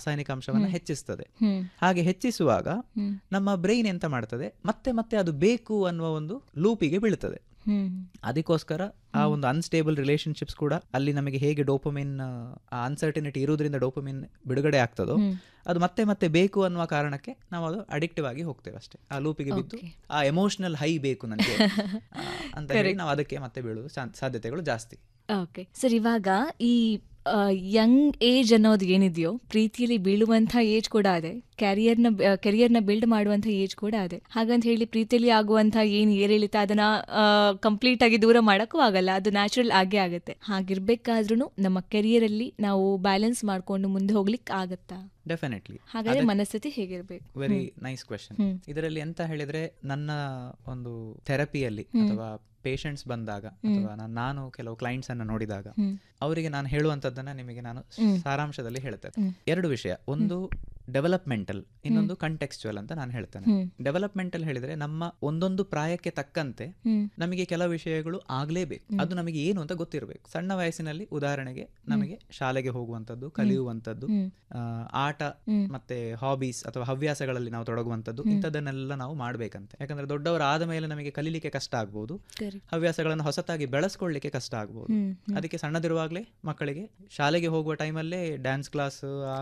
ರಾಸಾಯನಿಕ ಅಂಶವನ್ನು ಹ್ಮ್. ಹೆಚ್ಚಿಸ್ತದೆ ಹ್ಮ್ ಹಾಗೆ ಹೆಚ್ಚಿಸುವಾಗ ಹ್ಮ್ ನಮ್ಮ ಬ್ರೈನ್ ಎಂತ ಮಾಡ್ತದೆ ಮತ್ತೆ ಮತ್ತೆ ಅದು ಬೇಕು ಅನ್ನುವ ಒಂದು ಲೂಪಿಗೆ ಬೀಳ್ತದೆ ಹ್ಮ್ ಅದಕ್ಕೋಸ್ಕರ ಆ ಒಂದು ಅನ್ಸ್ಟೇಬಲ್ ರಿಲೇಶನ್ಶಿಪ್ಸ್ ಕೂಡ ಅಲ್ಲಿ ನಮಗೆ ಹೇಗೆ ಡೋಪಮಿನ್ ಆ ಅನ್ಸರ್ಟಿನಿಟಿ ಇರುವುದರಿಂದ ಡೋಪಮಿನ್ ಬಿಡುಗಡೆ ಆಗ್ತದೋ ಹ್ಮ್. ಅದು ಮತ್ತೆ ಮತ್ತೆ ಬೇಕು ಅನ್ನುವ ಕಾರಣಕ್ಕೆ ನಾವು ಅದು ಅಡಿಕ್ಟಿವ್ ಆಗಿ ಹೋಗ್ತೇವೆ ಅಷ್ಟೇ ಆ ಲೂಪಿಗೆ ಬಿದ್ದು Okay. ಆ ಎಮೋಷನಲ್ ಹೈ ಬೇಕು ನನಗೆ ಆ, ಅಂತ ಹೇಳಿ ನಾವು ಅದಕ್ಕೆ ಮತ್ತೆ ಬೀಳುವ ಚಾ- ಸಾಧ್ಯತೆಗಳು ಜಾಸ್ತಿ ಓಕೆ ಸರ್ ಇವಾಗ ಈ ಯಂಗ್ ಏಜ್ ಅನ್ನೋದು ಏನಿದೆಯೋ ಪ್ರೀತಿಯಲ್ಲಿ ಬೀಳುವಂಥ ಏಜ್ ಕೂಡ ಅದೇ ಕ್ಯಾರಿಯರ್ನ ಕೆರಿಯರ್ನ ಬಿಲ್ಡ್ ಮಾಡುವಂಥ ಏಜ್ ಕೂಡ ಅದೇ ಹಾಗಂತ ಹೇಳಿ ಪ್ರೀತಿಯಲ್ಲಿ ಆಗುವಂಥ ಏನು ಏರಿಳಿತ ಅದನ್ನ ಕಂಪ್ಲೀಟ್ ಆಗಿ ದೂರ ಮಾಡೋಕ್ಕೂ ಆಗಲ್ಲ ಅದು ನ್ಯಾಚುರಲ್ ಆಗೇ ಆಗುತ್ತೆ ಹಾಗಿರ್ಬೇಕಾದ್ರೂ ನಮ್ಮ ಕೆರಿಯರಲ್ಲಿ ನಾವು ಬ್ಯಾಲೆನ್ಸ್ ಮಾಡ್ಕೊಂಡು ಮುಂದೆ ಹೋಗ್ಲಿಕ್ಕೆ ಆಗತ್ತಾ ಡೆಫಿನೆಟ್ಲಿ ಹಾಗಾದ್ರೆ ಮನಸ್ಥಿತಿ ಹೇಗಿರ್ಬೇಕು ವೆರಿ ನೈಸ್ ಕ್ವೆಶನ್ ಹ್ಮ್. ಇದರಲ್ಲಿ ಎಂತ ಹೇಳಿದ್ರೆ ನನ್ನ ಒಂದು ಥೆರಪಿಯಲ್ಲಿ ಅಥವಾ ಪೇಷಂಟ್ಸ್ ಬಂದಾಗ ಅಥವಾ ನಾನ್- ನಾನು ಕೆಲವು ಕ್ಲೈಂಟ್ಸ್ ಅನ್ನ ನೋಡಿದಾಗ ಹ್ಮ್. ಅವರಿಗೆ ನಾನು ಹೇಳುವಂತದ್ದನ್ನ ನಿಮಗೆ ನಾನು ಹ್ಮ್. ಸಾರಾಂಶದಲ್ಲಿ ಹೇಳ್ತೇನೆ ಹ್ಮ್. ಎರಡು ವಿಷಯ ಒಂದು ಡೆವಲಪ್ಮೆಂಟಲ್ ಇನ್ನೊಂದು ಕಂಟೆಕ್ಸ್ಚುವಲ್ ಅಂತ ನಾನು ಹೇಳ್ತೇನೆ ಹ್ಮ್. ಡೆವಲಪ್ಮೆಂಟಲ್ ಹೇಳಿದ್ರೆ ನಮ್ಮ ಒಂದೊಂದು ಪ್ರಾಯಕ್ಕೆ ತಕ್ಕಂತೆ ಹ್ಮ್. ನಮಗೆ ಕೆಲವು ವಿಷಯಗಳು ಆಗ್ಲೇಬೇಕು ಅದು ನಮಗೆ ಏನು ಅಂತ ಗೊತ್ತಿರಬೇಕು ಸಣ್ಣ ವಯಸ್ಸಿನಲ್ಲಿ ಉದಾಹರಣೆಗೆ ನಮಗೆ ಶಾಲೆಗೆ ಹೋಗುವಂತದ್ದು ಕಲಿಯುವಂತದ್ದು ಹ್ಮ್. ಆ, ಆಟ ಹ್ಮ್. ಮತ್ತೆ ಹಾಬೀಸ್ ಅಥವಾ ಹವ್ಯಾಸಗಳಲ್ಲಿ ನಾವು ತೊಡಗುವಂತದ್ದು ಇಂಥದ್ದನ್ನೆಲ್ಲ ನಾವು ಮಾಡ್ಬೇಕಂತೆ ಯಾಕಂದ್ರೆ ದೊಡ್ಡವರಾದ ಮೇಲೆ ನಮಗೆ ಕಲೀಲಿಕ್ಕೆ ಕಷ್ಟ ಆಗ್ಬೋದು Correct. ಹವ್ಯಾಸಗಳನ್ನು ಹೊಸತಾಗಿ ಬೆಳೆಸ್ಕೊಳ್ಳಿಕ್ಕೆ ಕಷ್ಟ ಆಗ್ಬೋದು ಹ್ಮ್. ಹ್ಮ್. ಅದಕ್ಕೆ ಸಣ್ಣದಿರುವಾಗಲೇ ಮಕ್ಕಳಿಗೆ ಶಾಲೆಗೆ ಹೋಗುವ ಟೈಮಲ್ಲೇ dance class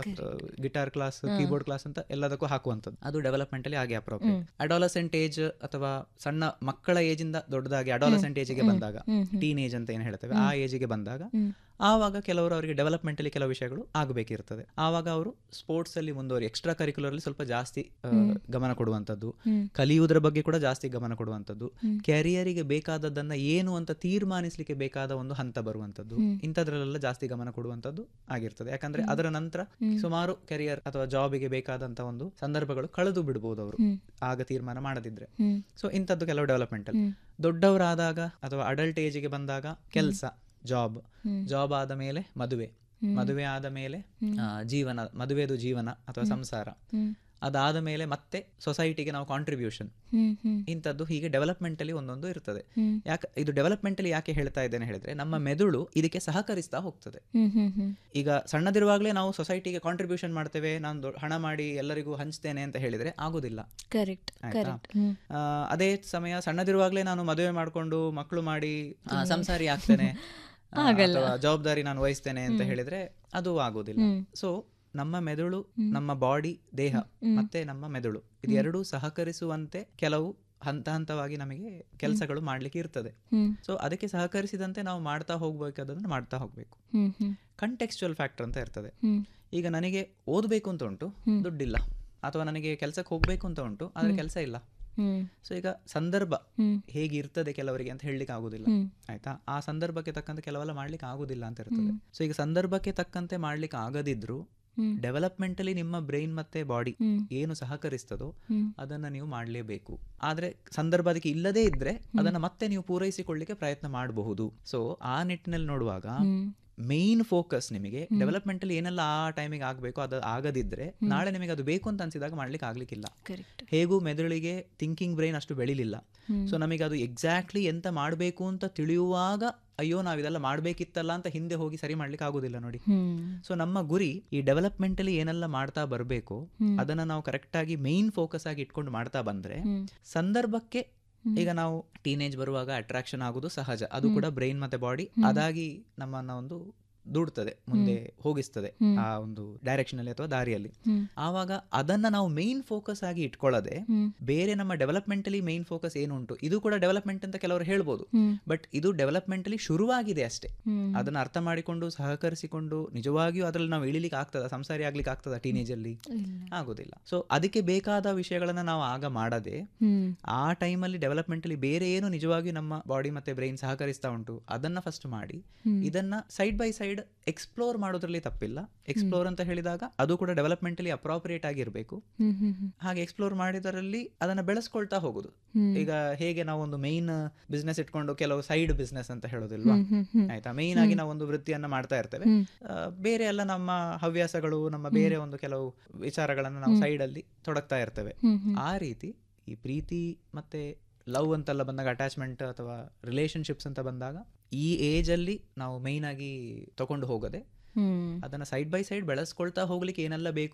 guitar class keyboard class ಅಂತ ಎಲ್ಲದಕ್ಕೂ ಹಾಕುವಂಥದ್ದು ಅದು ಡೆವಲಪ್ಮೆಂಟ್ ಅಲ್ಲಿ ಹಾಗೆ ಅಪ್ರೋಪ್ರಿಯೇಟ್ ಅಡಾಲಸೆಂಟ್ ಏಜ್ ಅಥವಾ ಸಣ್ಣ ಮಕ್ಕಳ ಏಜ್ ಇಂದ ದೊಡ್ಡದಾಗಿ ಅಡಾಲಸೆಂಟ್ ಏಜ್ಗೆ ಬಂದಾಗ ಹ್ಮ್. ಹ್ಮ್. ಟೀನ್ ಏಜ್ ಅಂತ ಏನು ಹೇಳ್ತೇವೆ ಆ ಏಜಿಗೆ ಬಂದಾಗ ಹ್ಮ್. ಆವಾಗ ಕೆಲವರು ಅವರಿಗೆ ಡೆವಲಪ್ಮೆಂಟಲ್ಲಿ ಕೆಲವು ವಿಷಯಗಳು ಆಗಬೇಕಿರ್ತದೆ ಆವಾಗ ಅವರು ಸ್ಪೋರ್ಟ್ಸ್ ಅಲ್ಲಿ ಮುಂದುವರಿ ಎಕ್ಸ್ಟ್ರಾ ಕರಿಕ್ಯುಲರ್ ಅಲ್ಲಿ ಸ್ವಲ್ಪ ಜಾಸ್ತಿ ಆ, ಗಮನ ಕೊಡುವಂಥದ್ದು ಹ್ಮ್. ಕಲಿಯುವುದರ ಬಗ್ಗೆ ಕೂಡ ಜಾಸ್ತಿ ಗಮನ ಕೊಡುವಂಥದ್ದು ಹ್ಮ್. ಕ್ಯಾರಿಯರಿಗೆ ಬೇಕಾದದ್ದನ್ನ ಏನು ಅಂತ ತೀರ್ಮಾನಿಸಲಿಕ್ಕೆ ಬೇಕಾದ ಒಂದು ಹಂತ ಬರುವಂಥದ್ದು ಹ್ಮ್. ಇಂಥದ್ರಲ್ಲೆಲ್ಲ ಜಾಸ್ತಿ ಗಮನ ಕೊಡುವಂಥದ್ದು ಆಗಿರ್ತದೆ ಯಾಕಂದ್ರೆ ಹ್ಮ್. ಅದರ ನಂತರ ಹ್ಮ್. ಸುಮಾರು ಕೆರಿಯರ್ ಅಥವಾ ಜಾಬಿಗೆ ಬೇಕಾದಂತ ಒಂದು ಸಂದರ್ಭಗಳು ಕಳೆದು ಬಿಡ್ಬೋದು ಅವರು ಹ್ಮ್. ಆಗ ತೀರ್ಮಾನ ಮಾಡದಿದ್ರೆ ಹ್ಮ್. ಸೊ ಇಂಥದ್ದು ಕೆಲವು ಡೆವಲಪ್ಮೆಂಟಲ್ ಹ್ಮ್. ದೊಡ್ಡವರಾದಾಗ ಅಥವಾ ಅಡಲ್ಟ್ ಏಜಿಗೆ ಬಂದಾಗ ಕೆಲಸ ಜಾಬ್ ಹ್ಮ್. ಜಾಬ್ ಆದ ಮೇಲೆ ಮದುವೆ ಹ್ಮ್. ಮದುವೆ ಆದ ಮೇಲೆ ಹ್ಮ್. ಆ, ಜೀವನ ಮದುವೆದು ಜೀವನ ಅಥವಾ ಸಂಸಾರ ಹ್ಮ್. ಅದಾದ ಮೇಲೆ ಮತ್ತೆ ಸೊಸೈಟಿಗೆ ನಾವು ಕಾಂಟ್ರಿಬ್ಯೂಷನ್ ಹ್ಮ್. ಹ್ಮ್. ಇಂಥದ್ದು ಹೀಗೆ ಡೆವಲಪ್ಮೆಂಟ್ ಅಲ್ಲಿ ಒಂದೊಂದು ಇರ್ತದೆ ಹ್ಮ್. ಯಾಕೆ ಇದು ಡೆವಲಪ್ಮೆಂಟ್ ಅಲ್ಲಿ ಯಾಕೆ ಹೇಳ್ತಾ ಇದ್ದೇನೆ ಹೇಳಿದ್ರೆ ನಮ್ಮ ಮೆದುಳು ಇದಕ್ಕೆ ಸಹಕರಿಸ್ತಾ ಹೋಗ್ತದೆ ಹ್ಮ್. ಹ್ಮ್. ಹ್ಮ್. ಈಗ ಸಣ್ಣದಿರುವಾಗಲೇ ನಾವು ಸೊಸೈಟಿಗೆ ಕಾಂಟ್ರಿಬ್ಯೂಷನ್ ಮಾಡ್ತೇವೆ ನಾನು ದೊ- ಹಣ ಮಾಡಿ ಎಲ್ಲರಿಗೂ ಹಂಚ್ತೇನೆ ಅಂತ ಹೇಳಿದ್ರೆ ಆಗುದಿಲ್ಲ ಕರೆಕ್ಟ್ ಆಯ್ತಾ? ಕರೆಕ್ಟ್ ಹ್ಮ್. ಆ, ಅದೇ ಸಮಯ ಸಣ್ಣದಿರುವಾಗಲೇ ನಾನು ಮದುವೆ ಮಾಡಿಕೊಂಡು ಮಕ್ಕಳು ಮಾಡಿ ಆ, ಸಂಸಾರಿ ಆಗ್ತೇನೆ ಆ, ಆಗಲ್ಲ. ಅಥವಾ ಜವಾಬ್ದಾರಿ ನಾನು ವಹಿಸ್ತೇನೆ ಅಂತ ಹೇಳಿದ್ರೆ ಅದು ಆಗೋದಿಲ್ಲ ಹ್ಮ್. ಸೊ ನಮ್ಮ ಮೆದುಳು ನಮ್ಮ ಬಾಡಿ ದೇಹ ಮತ್ತೆ ನಮ್ಮ ಮೆದುಳು ಇದು ಎರಡೂ ಸಹಕರಿಸುವಂತೆ ಕೆಲವು ಹಂತ ಹಂತವಾಗಿ ನಮಗೆ ಕೆಲಸಗಳು ಮಾಡ್ಲಿಕ್ಕೆ ಇರ್ತದೆ ಹ್ಮ್. ಸೊ ಅದಕ್ಕೆ ಸಹಕರಿಸಿದಂತೆ ನಾವು ಮಾಡ್ತಾ ಹೋಗ್ಬೇಕಾದದನ್ನು ಮಾಡ್ತಾ ಹೋಗ್ಬೇಕು ಹ್ಮ್. ಹ್ಮ್. ಕಂಟೆಕ್ಸ್ಚುವಲ್ ಫ್ಯಾಕ್ಟರ್ ಅಂತ ಇರ್ತದೆ ಹ್ಮ್. ಈಗ ನನಗೆ ಓದಬೇಕು ಅಂತ ಉಂಟು ದುಡ್ಡಿಲ್ಲ ಅಥವಾ ನನಗೆ ಕೆಲಸಕ್ಕೆ ಹೋಗ್ಬೇಕು ಅಂತ ಉಂಟು ಆದ್ರೆ ಕೆಲಸ ಇಲ್ಲ ಹ್ಮ್. ಸೊ ಈಗ ಸಂದರ್ಭ ಹ್ಮ್. ಹೇಗಿರ್ತದೆ ಕೆಲವರಿಗೆ ಅಂತ ಹೇಳಲಿಕ್ಕೆ ಆಗುದಿಲ್ಲ ಹ್ಮ್. ಆಯ್ತಾ ಆ ಸಂದರ್ಭಕ್ಕೆ ತಕ್ಕಂತೆ ಕೆಲವೆಲ್ಲ ಮಾಡ್ಲಿಕ್ಕೆ ಆಗುದಿಲ್ಲ ಅಂತ ಇರ್ತದೆ ಸೊ ಈಗ ಸಂದರ್ಭಕ್ಕೆ ತಕ್ಕಂತೆ ಮಾಡ್ಲಿಕ್ಕೆ ಆಗದಿದ್ರು ಹ್ಮ್. ಡೆವಲಪ್ಮೆಂಟಲಿ ನಿಮ್ಮ ಬ್ರೈನ್ ಮತ್ತೆ ಬಾಡಿ ಹ್ಮ್. ಏನು ಸಹಕರಿಸ್ತದೋ ಹ್ಮ್. ಅದನ್ನ ನೀವು ಮಾಡಲೇಬೇಕು ಆದ್ರೆ ಸಂದರ್ಭ ಅದಕ್ಕೆ ಇಲ್ಲದೇ ಇದ್ರೆ ಅದನ್ನ ಮತ್ತೆ ನೀವು ಪೂರೈಸಿಕೊಳ್ಳಿಕ್ಕೆ ಪ್ರಯತ್ನ ಮಾಡಬಹುದು ಸೊ ಆ ನಿಟ್ಟಿನಲ್ಲಿ ನೋಡುವಾಗ ಹ್ಮ್. ಮೇನ್ ಫೋಕಸ್ ನಿಮಗೆ ಡೆವಲಪ್ಮೆಂಟ್ ಅಲ್ಲಿ ಏನೆಲ್ಲ ಆ ಟೈಮಿಗೆ ಆಗಬೇಕು ಅದು ಆಗದಿದ್ರೆ ನಾಳೆ ನಿಮಗೆ ಅದು ಬೇಕು ಅಂತ ಅನ್ಸಿದಾಗ ಮಾಡ್ಲಿಕ್ಕೆ ಆಗ್ಲಿಕ್ಕಿಲ್ಲ ಕರೆಕ್ಟ್ ಹೇಗೂ ಮೆದುಳಿಗೆ ಥಿಂಕಿಂಗ್ ಬ್ರೈನ್ ಅಷ್ಟು ಬೆಳಿಲಿಲ್ಲ ಹ್ಮ್. ಸೊ ನಮಗೆ ಅದು ಎಕ್ಸಾಕ್ಟ್ಲಿ ಎಂತ ಮಾಡಬೇಕು ಅಂತ ತಿಳಿಯುವಾಗ ಅಯ್ಯೋ ನಾವು ಇದೆಲ್ಲ ಮಾಡ್ಬೇಕಿತ್ತಲ್ಲ ಅಂತ ಹಿಂದೆ ಹೋಗಿ ಸರಿ ಮಾಡ್ಲಿಕ್ಕೆ ಆಗುದಿಲ್ಲ ನೋಡಿ ಹ್ಮ್. ಸೊ ನಮ್ಮ ಗುರಿ ಈ ಡೆವಲಪ್ಮೆಂಟಲಿ ಏನೆಲ್ಲ ಮಾಡ್ತಾ ಬರಬೇಕು ಹ್ಮ್. ಅದನ್ನ ನಾವು ಕರೆಕ್ಟ್ ಆಗಿ ಮೇನ್ ಫೋಕಸ್ ಆಗಿ ಇಟ್ಕೊಂಡು ಮಾಡ್ತಾ ಬಂದ್ರೆ ಹ್ಮ್. ಸಂದರ್ಭಕ್ಕೆ ಈಗ ನಾವು ಟೀನೇಜ್ ಬರುವಾಗ ಅಟ್ರಾಕ್ಷನ್ ಆಗೋದು ಸಹಜ ಅದು ಕೂಡ ಬ್ರೈನ್ ಮತ್ತೆ ಬಾಡಿ ಅದಾಗಿ ನಮ್ಮನ್ನ ಒಂದು ದೂಡ್ತದೆ ಮುಂದೆ ಹೋಗಿಸ್ತದೆ ಆ ಒಂದು ಡೈರೆಕ್ಷನ್ ಅಲ್ಲಿ ಅಥವಾ ದಾರಿಯಲ್ಲಿ ಹ್ಮ್. ಆವಾಗ ಅದನ್ನ ನಾವು ಮೇನ್ ಫೋಕಸ್ ಆಗಿ ಇಟ್ಕೊಳ್ಳದೆ ಹ್ಮ್. ಬೇರೆ ನಮ್ಮ ಡೆವಲಪ್ಮೆಂಟಲಿ ಮೇನ್ ಫೋಕಸ್ ಏನುಂಟು ಇದು ಕೂಡ ಡೆವಲಪ್ಮೆಂಟ್ ಅಂತ ಕೆಲವರು ಹೇಳ್ಬೋದು ಹ್ಮ್. ಬಟ್ ಇದು ಡೆವಲಪ್ಮೆಂಟಲಿ ಶುರುವಾಗಿದೆ ಅಷ್ಟೇ ಹ್ಮ್. ಅದನ್ನ ಅರ್ಥ ಮಾಡಿಕೊಂಡು ಸಹಕರಿಸಿಕೊಂಡು ನಿಜವಾಗಿಯೂ ಅದ್ರಲ್ಲಿ ನಾವು ಇಳಿಲಿಕ್ಕೆ ಆಗ್ತದ ಸಂಸಾರಿ ಆಗ್ಲಿಕ್ಕೆ ಆಗ್ತದ ಟೀನೇಜ್ ಅಲ್ಲಿ ಇಲ್ಲ. ಆಗೋದಿಲ್ಲ ಸೊ ಅದಕ್ಕೆ ಬೇಕಾದ ವಿಷಯಗಳನ್ನ ನಾವು ಆಗ ಮಾಡದೆ ಹ್ಮ್. ಆ ಟೈಮಲ್ಲಿ ಡೆವಲಪ್ಮೆಂಟಲಿ ಬೇರೆ ಏನು ನಿಜವಾಗಿಯೂ ನಮ್ಮ ಬಾಡಿ ಮತ್ತೆ ಬ್ರೈನ್ ಸಹಕರಿಸ್ತಾ ಉಂಟು ಅದನ್ನ ಫಸ್ಟ್ ಮಾಡಿ ಹ್ಮ್. ಇದನ್ನ ಸೈಡ್ ಬೈ ಸೈಡ್ ಎಕ್ಸ್ಪ್ಲೋರ್ ಮಾಡೋದ್ರಲ್ಲಿ ತಪ್ಪಿಲ್ಲ ಎಕ್ಸ್ಪ್ಲೋರ್ ಅಂತ ಹೇಳಿದಾಗ ಅದು ಕೂಡ ಡೆವಲಪ್ಮೆಂಟಲಿ ಅಪ್ರಾಪ್ರಿಯೇಟ್ ಆಗಿರಬೇಕು ಹ್ಮ್. ಹ್ಮ್. ಹ್ಮ್. ಹಾಗೆ ಎಕ್ಸ್ಪ್ಲೋರ್ ಮಾಡಿದರಲ್ಲಿ ಅದನ್ನ ಬೆಳೆಸ್ಕೊಳ್ತಾ ಹೋಗುದು ಹ್ಮ್. ಈಗ ಹೇಗೆ ನಾವು ಒಂದು ಮೈನ್ ಬಿಸ್ನೆಸ್ ಇಟ್ಕೊಂಡು ಕೆಲವು ಸೈಡ್ ಬಿಸ್ನೆಸ್ ಅಂತ ಹೇಳೋದಿಲ್ವಾ ಹ್ಮ್. ಹ್ಮ್. ಹ್ಮ್. ಆಯ್ತಾ ಮೈನ್ ಆಗಿ ನಾವು ಒಂದು ವೃತ್ತಿಯನ್ನ ಮಾಡ್ತಾ ಇರ್ತೇವೆ ಹ್ಮ್. ಆ, ಬೇರೆ ಎಲ್ಲ ನಮ್ಮ ಹವ್ಯಾಸಗಳು ನಮ್ಮ ಬೇರೆ ಒಂದು ಕೆಲವು ವಿಚಾರಗಳನ್ನು ನಾವು ಸೈಡ್ ಅಲ್ಲಿ ತೊಡಗ್ತಾ ಇರ್ತೇವೆ ಹ್ಮ್. ಹ್ಮ್. ಆ ರೀತಿ ಈ ಪ್ರೀತಿ ಮತ್ತೆ ಲವ್ ಅಂತೆಲ್ಲ ಬಂದಾಗ ಅಟ್ಯಾಚ್ಮೆಂಟ್ ಅಥವಾ ರಿಲೇಶನ್ಶಿಪ್ಸ್ ಅಂತ ಬಂದಾಗ ಈ ಏಜ್ ಅಲ್ಲಿ ನಾವು ಮೈನ್ ಆಗಿ ತಗೊಂಡು ಹೋಗದೆ ಹ್ಮ್. ಅದನ್ನ ಸೈಡ್ ಬೈ ಸೈಡ್ ಬೆಳೆಸ್ಕೊಳ್ತಾ ಹೋಗ್ಲಿಕ್ಕೆ ಏನೆಲ್ಲ ಬೇಕು